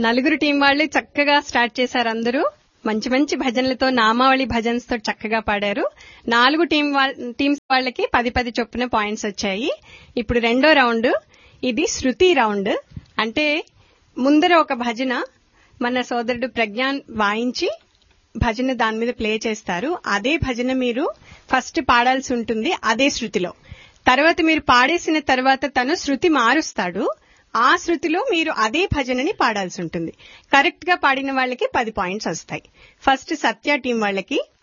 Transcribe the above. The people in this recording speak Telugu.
నలుగురు టీం వాళ్ళు చక్కగా స్టార్ట్ చేశారు అందరూ మంచి మంచి భజనలతో నామావళి భజన్స్ తో చక్కగా పాడారు నాలుగు టీం వాళ్ళ- టీమ్స్ వాళ్ళకి పది పది చొప్పున పాయింట్స్ వచ్చాయి ఇప్పుడు రెండో రౌండ్ ఇది శృతి రౌండ్ అంటే ముందర ఒక భజన మన సోదరుడు ప్రజ్ఞాన్ వాయించి భజన దాని మీద ప్లే చేస్తారు అదే భజన మీరు ఫస్ట్ పాడాల్సి ఉంటుంది అదే శృతిలో తర్వాత మీరు పాడేసిన తర్వాత తను శృతి మారుస్తాడు ఆ శృతిలో మీరు అదే భజనని పాడాల్సి ఉంటుంది కరెక్ట్ గా పాడిన వాళ్ళకి పది పాయింట్స్ వస్తాయి ఫస్ట్ సత్య టీం వాళ్ళకి